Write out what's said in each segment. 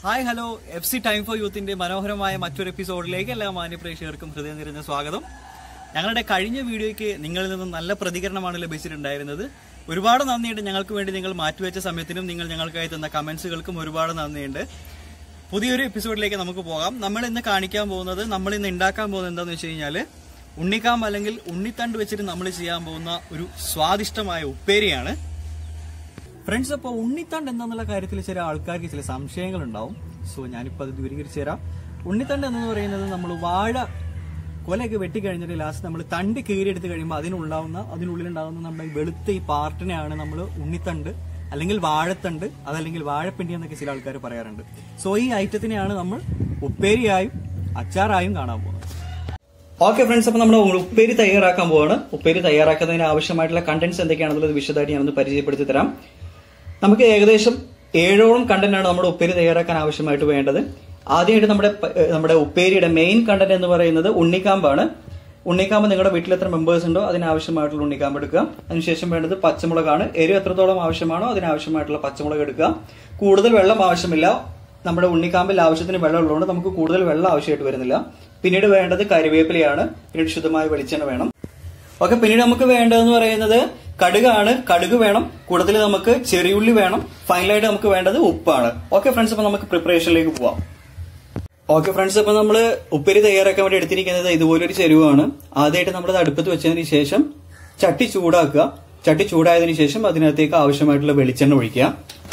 hi hello F C time for യൂത്തിന്റെ മനോഹരമായ മറ്റൊരു എപ്പിസോഡിലേക്ക് എല്ലാ മാന്യ പ്രേക്ഷകർക്കും ഹൃദയം നിറഞ്ഞ സ്വാഗതം ഞങ്ങളുടെ കഴിഞ്ഞ വീഡിയോയ്ക്ക് നിങ്ങളിൽ നിന്നും നല്ല പ്രതികരണമാണ് ലഭിച്ചിട്ടുണ്ടായിരുന്നത് ഒരുപാട് നന്ദിയുണ്ട് ഞങ്ങൾക്ക് വേണ്ടി നിങ്ങൾ മാറ്റിവെച്ച സമയത്തിനും നിങ്ങൾ ഞങ്ങൾക്കായി തന്ന കമന്റ്സുകൾക്കും ഒരുപാട് നന്ദിയുണ്ട് പുതിയൊരു എപ്പിസോഡിലേക്ക് നമുക്ക് പോകാം നമ്മൾ ഇന്ന് കാണിക്കാൻ പോകുന്നത് നമ്മൾ ഇന്ന് ഉണ്ടാക്കാൻ പോകുന്നത് എന്താണെന്ന് വെച്ച് കഴിഞ്ഞാൽ ഉണ്ണിക്കാമ്പ് അല്ലെങ്കിൽ ഉണ്ണിത്തണ്ട് വെച്ചിട്ട് നമ്മൾ ചെയ്യാൻ പോകുന്ന ഒരു സ്വാദിഷ്ടമായ ഉപ്പേരിയാണ് ഫ്രണ്ട്സ് അപ്പോൾ ഉണ്ണിത്തണ്ട് എന്താന്നുള്ള കാര്യത്തിൽ ചില ആൾക്കാർക്ക് ചില സംശയങ്ങൾ ഉണ്ടാവും സോ ഞാനിപ്പോൾ അത് ദൂരീകരിച്ചു തരാം ഉണ്ണിത്തണ്ട് എന്ന് പറയുന്നത് നമ്മൾ വാഴ കൊലയൊക്കെ വെട്ടി കഴിഞ്ഞിട്ട് ലാസ്റ്റ് നമ്മൾ തണ്ട് കീറിയെടുത്ത് കഴിയുമ്പോൾ അതിനുണ്ടാവുന്ന അതിനുള്ളിലുണ്ടാവുന്ന നമ്മുടെ ഈ വെളുത്ത ഈ പാർട്ടിനെയാണ് നമ്മൾ ഉണ്ണിത്തണ്ട് അല്ലെങ്കിൽ വാഴത്തണ്ട് അതല്ലെങ്കിൽ വാഴപ്പിണ്ടി എന്നൊക്കെ ചില ആൾക്കാർ പറയാറുണ്ട് സോ ഈ ഐറ്റത്തിനെയാണ് നമ്മൾ ഉപ്പേരിയായും അച്ചാറായും കാണാൻ പോകുന്നത് ഓക്കെ ഫ്രണ്ട്സ് അപ്പൊ നമ്മൾ ഉപ്പേരി തയ്യാറാക്കാൻ പോവാണ് ഉപ്പേരി തയ്യാറാക്കുന്നതിന് ആവശ്യമായിട്ടുള്ള കണ്ടന്റ്സ് എന്തൊക്കെയാണെന്നുള്ളത് വിശദമായിട്ട് ഞാനൊന്ന് പരിചയപ്പെടുത്തി തരാം നമുക്ക് ഏകദേശം ഏഴോളം കണ്ടന്റ് ആണ് നമ്മുടെ ഉപ്പേരി തയ്യാറാക്കാൻ ആവശ്യമായിട്ട് വേണ്ടത് ആദ്യമായിട്ട് നമ്മുടെ പ- ഏഹ് നമ്മുടെ ഉപ്പേരിയുടെ മെയിൻ കണ്ടന്റ് എന്ന് പറയുന്നത് ഉണ്ണിക്കാമ്പാണ് ഉണ്ണിക്കാമ്പ് നിങ്ങളുടെ വീട്ടിൽ എത്ര മെമ്പേഴ്സ് ഉണ്ടോ അതിനാവശ്യമായിട്ടുള്ള ഉണ്ണിക്കാമ്പ് എടുക്കുക അതിനുശേഷം വേണ്ടത് പച്ചമുളകാണ് എരിവ് എത്രത്തോളം ആവശ്യമാണോ അതിനാവശ്യമായിട്ടുള്ള പച്ചമുളക് എടുക്കുക കൂടുതൽ വെള്ളം ആവശ്യമില്ല നമ്മുടെ ഉണ്ണിക്കാമ്പിൽ ആവശ്യത്തിന് വെള്ളം ഉള്ളതുകൊണ്ട് നമുക്ക് കൂടുതൽ വെള്ളം ആവശ്യമായിട്ട് വരുന്നില്ല പിന്നീട് വേണ്ടത് കരിവേപ്പിലയാണ് പിന്നീട് ശുദ്ധമായ വെളിച്ചെണ്ണ വേണം ഓക്കെ പിന്നീട് നമുക്ക് വേണ്ടതെന്ന് പറയുന്നത് കടുകാണ് കടുക് വേണം കൂടുതൽ നമുക്ക് ചെറിയുള്ളി വേണം ഫൈനലായിട്ട് നമുക്ക് വേണ്ടത് ഉപ്പാണ് ഓക്കെ ഫ്രണ്ട്സ് അപ്പൊ നമുക്ക് പ്രിപ്പറേഷനിലേക്ക് പോവാം ഓക്കെ ഫ്രണ്ട്സ് അപ്പൊ നമ്മള് ഉപ്പേരി തയ്യാറാക്കാൻ വേണ്ടി എടുത്തിരിക്കുന്നത് ഇതുപോലൊരു ചെരുവാണ് ആദ്യമായിട്ട് നമ്മൾ അടുപ്പത്ത് വെച്ചതിന് ശേഷം ചട്ടി ചൂടാക്കുക ചട്ടി ചൂടായതിനു ശേഷം അതിനകത്തേക്ക് ആവശ്യമായിട്ടുള്ള വെളിച്ചെണ്ണ ഒഴിക്കുക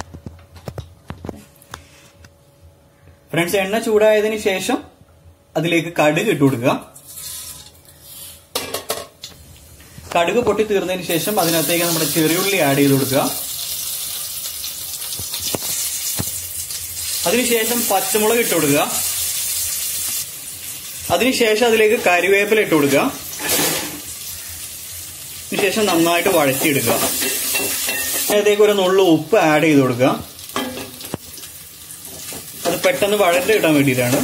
ഫ്രണ്ട്സ് എണ്ണ ചൂടായതിനു ശേഷം അതിലേക്ക് കടുക് ഇട്ട് കൊടുക്കുക കടുക് പൊട്ടി തീർന്നതിന് ശേഷം അതിനകത്തേക്ക് നമ്മുടെ ചെറിയുള്ളി ആഡ് ചെയ്ത് കൊടുക്കുക അതിനുശേഷം പച്ചമുളക് ഇട്ട് കൊടുക്കുക അതിനുശേഷം അതിലേക്ക് കരിവേപ്പില ഇട്ട് കൊടുക്കുക അതിനുശേഷം നന്നായിട്ട് വഴറ്റിയെടുക്കുക അതിനകത്തേക്ക് ഒരു നുള്ളു ഉപ്പ് ആഡ് ചെയ്ത് കൊടുക്കുക അത് പെട്ടെന്ന് വഴറ്റി കിട്ടാൻ വേണ്ടിയിട്ടാണ്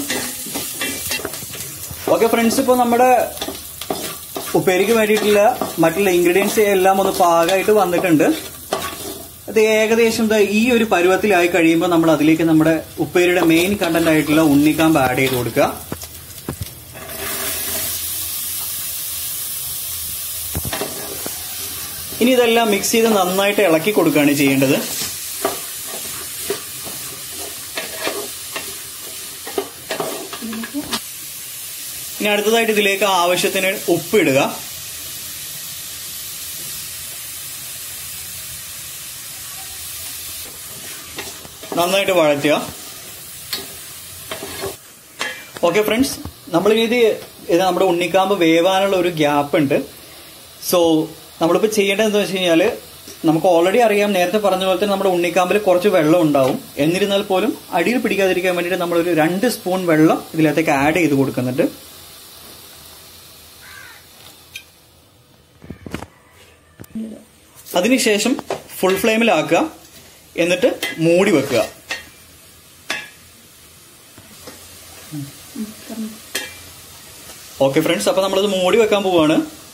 ഓക്കെ ഫ്രണ്ട്സ് ഇപ്പോൾ നമ്മുടെ ഉപ്പേരിക്ക് വേണ്ടിയിട്ടുള്ള മറ്റുള്ള ഇൻഗ്രീഡിയൻസ് എല്ലാം ഒന്ന് പാകമായിട്ട് വന്നിട്ടുണ്ട് അത് ഏകദേശം ദാ ഈ ഒരു പരുവത്തിലായി കഴിയുമ്പോൾ നമ്മൾ അതിലേക്ക് നമ്മുടെ ഉപ്പേരിയുടെ മെയിൻ കണ്ടന്റ് ആയിട്ടുള്ള ഉണ്ണിക്കാമ്പ് ആഡ് ചെയ്ത് കൊടുക്കുക ഇനി ഇതെല്ലാം മിക്സ് ചെയ്ത് നന്നായിട്ട് ഇളക്കി കൊടുക്കുകയാണ് ചെയ്യേണ്ടത് ഇനി അടുത്തതായിട്ട് ഇതിലേക്ക് ആവശ്യത്തിന് ഉപ്പ് ഇടുക നന്നായിട്ട് വഴറ്റുക ഓക്കെ ഫ്രണ്ട്സ് നമ്മൾ ഇത് ഇത് നമ്മുടെ ഉണ്ണിക്കാമ്പ് വേവാനുള്ള ഒരു ഗ്യാപ്പ് ഉണ്ട് സോ നമ്മളിപ്പോൾ ചെയ്യേണ്ടത് എന്താ വെച്ച് കഴിഞ്ഞാൽ നമുക്ക് ഓൾറെഡി അറിയാം നേരത്തെ പറഞ്ഞ പോലെ തന്നെ നമ്മുടെ ഉണ്ണിക്കാമ്പിൽ കുറച്ച് വെള്ളം ഉണ്ടാവും എന്നിരുന്നാൽ പോലും അടിയിൽ പിടിക്കാതിരിക്കാൻ വേണ്ടിയിട്ട് നമ്മളൊരു രണ്ട് സ്പൂൺ വെള്ളം ഇതിനകത്തേക്ക് ആഡ് ചെയ്ത് കൊടുക്കുന്നുണ്ട് അതിനുശേഷം ഫുൾ ഫ്ലെയിമിലാക്കുക എന്നിട്ട് മൂടി വെക്കുക ഓക്കെ ഫ്രണ്ട്സ് അപ്പൊ നമ്മളത് മൂടി വെക്കാൻ പോവാണ്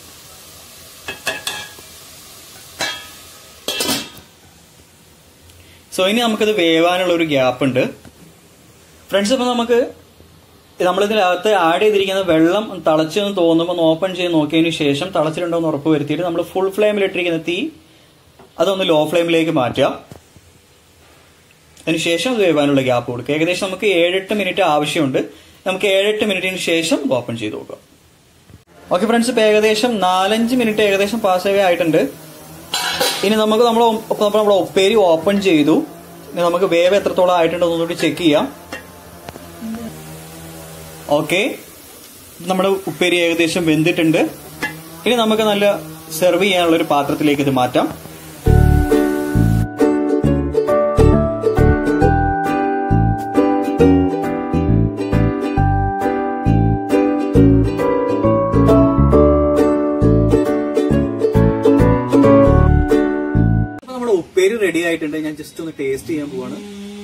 സോ ഇനി നമുക്കത് വേവാനുള്ള ഒരു ഗ്യാപ്പ് ഉണ്ട് ഫ്രണ്ട്സ് അപ്പൊ നമുക്ക് നമ്മളിതിനകത്ത് ആഡ് ചെയ്തിരിക്കുന്ന വെള്ളം തിളച്ചെന്ന് തോന്നുമ്പോൾ ഒന്ന് ഓപ്പൺ ചെയ്ത് നോക്കിയതിന് ശേഷം തിളച്ചിട്ടുണ്ടോ എന്ന് ഉറപ്പ് വരുത്തിയിട്ട് നമ്മൾ ഫുൾ ഫ്ലെയിമിൽ ഇട്ടിരിക്കുന്ന തീ അതൊന്ന് ലോ ഫ്ലെയിമിലേക്ക് മാറ്റുക അതിനുശേഷം അത് വേവാനുള്ള ഗ്യാപ്പ് കൊടുക്കുക ഏകദേശം നമുക്ക് ഏഴെട്ട് മിനിറ്റ് ആവശ്യമുണ്ട് നമുക്ക് ഏഴെട്ട് മിനിറ്റിന് ശേഷം ഓപ്പൺ ചെയ്ത് നോക്കാം ഓക്കെ ഫ്രണ്ട്സ് ഇപ്പൊ ഏകദേശം നാലഞ്ച് മിനിറ്റ് ഏകദേശം പാസ്സാവേ ആയിട്ടുണ്ട് ഇനി നമുക്ക് നമ്മൾ നമ്മുടെ ഉപ്പേരി ഓപ്പൺ ചെയ്തു ഇനി നമുക്ക് വേവ് എത്രത്തോളം ആയിട്ടുണ്ടോ ഒന്നുകൂടി ചെക്ക് ചെയ്യാം ഓക്കെ നമ്മുടെ ഉപ്പേരി ഏകദേശം വെന്തിട്ടുണ്ട് ഇനി നമുക്ക് നല്ല സെർവ് ചെയ്യാനുള്ള ഒരു പാത്രത്തിലേക്ക് ഇത് മാറ്റാം അപ്പൊ നമ്മുടെ ഉപ്പേരി റെഡി ആയിട്ടുണ്ട് ഞാൻ ജസ്റ്റ് ഒന്ന് ടേസ്റ്റ് ചെയ്യാൻ പോവാണ്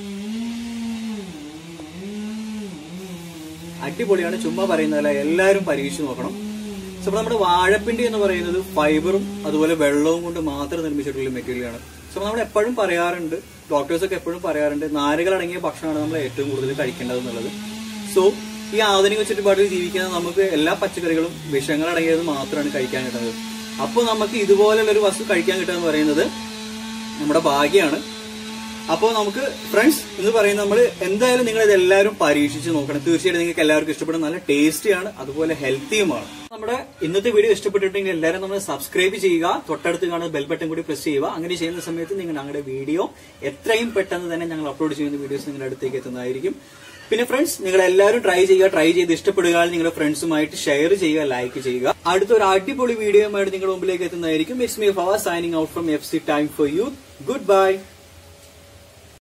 അടിപൊളിയാണ് ചുമ്മാ പറയുന്നതല്ല എല്ലാവരും പരീക്ഷിച്ച് നോക്കണം സോ അപ്പോൾ നമ്മുടെ വാഴപ്പിണ്ടി എന്ന് പറയുന്നത് ഫൈബറും അതുപോലെ വെള്ളവും കൊണ്ട് മാത്രം നിർമ്മിച്ചിട്ടുള്ള മെറ്റീരിയലാണ് സോ നമ്മൾ എപ്പോഴും പറയാറുണ്ട് ഡോക്ടേഴ്സ് ഒക്കെ എപ്പോഴും പറയാറുണ്ട് നാരുകൾ അടങ്ങിയ ഭക്ഷണമാണ് നമ്മൾ ഏറ്റവും കൂടുതൽ കഴിക്കേണ്ടത് എന്നുള്ളത് സോ ഈ ആധുനിക ചുറ്റുപാടിൽ ജീവിക്കുന്ന നമുക്ക് എല്ലാ പച്ചക്കറികളും വിഷങ്ങൾ അടങ്ങിയത് മാത്രമാണ് കഴിക്കാൻ കിട്ടുന്നത് അപ്പോൾ നമുക്ക് ഇതുപോലുള്ള ഒരു വസ്തു കഴിക്കാൻ കിട്ടുക എന്ന് പറയുന്നത് നമ്മുടെ ഭാഗ്യമാണ് അപ്പോൾ നമുക്ക് ഫ്രണ്ട്സ് എന്ന് പറയുന്നത് നമ്മൾ എന്തായാലും നിങ്ങൾ ഇത് എല്ലാവരും പരീക്ഷിച്ച് നോക്കണം തീർച്ചയായിട്ടും നിങ്ങൾക്ക് എല്ലാവർക്കും ഇഷ്ടപ്പെടും നല്ല ടേസ്റ്റിയാണ് അതുപോലെ ഹെൽത്തിയുമാണ് നമ്മുടെ ഇന്നത്തെ വീഡിയോ ഇഷ്ടപ്പെട്ടിട്ടുണ്ടെങ്കിൽ എല്ലാവരും നമ്മൾ സബ്സ്ക്രൈബ് ചെയ്യുക തൊട്ടടുത്ത് കാണുന്ന ബെൽ ബട്ടൺ കൂടി പ്രസ് ചെയ്യുക അങ്ങനെ ചെയ്യുന്ന സമയത്ത് നിങ്ങൾ ഞങ്ങളുടെ വീഡിയോ എത്രയും പെട്ടെന്ന് തന്നെ ഞങ്ങൾ അപ്ലോഡ് ചെയ്യുന്ന വീഡിയോസ് നിങ്ങളുടെ അടുത്തേക്ക് എത്തുന്നതായിരിക്കും പിന്നെ ഫ്രണ്ട്സ് നിങ്ങൾ എല്ലാവരും ട്രൈ ചെയ്യുക ട്രൈ ചെയ്ത് ഇഷ്ടപ്പെടുക നിങ്ങളുടെ ഫ്രണ്ട്സുമായിട്ട് ഷെയർ ചെയ്യുക ലൈക്ക് ചെയ്യുക അടുത്ത ഒരു അടിപൊളി വീഡിയോയുമായിട്ട് നിങ്ങളുടെ മുമ്പിലേക്ക് എത്തുന്നതായിരിക്കും ഇറ്റ്സ് മീ ഫവർ signing out from F C time for you good bye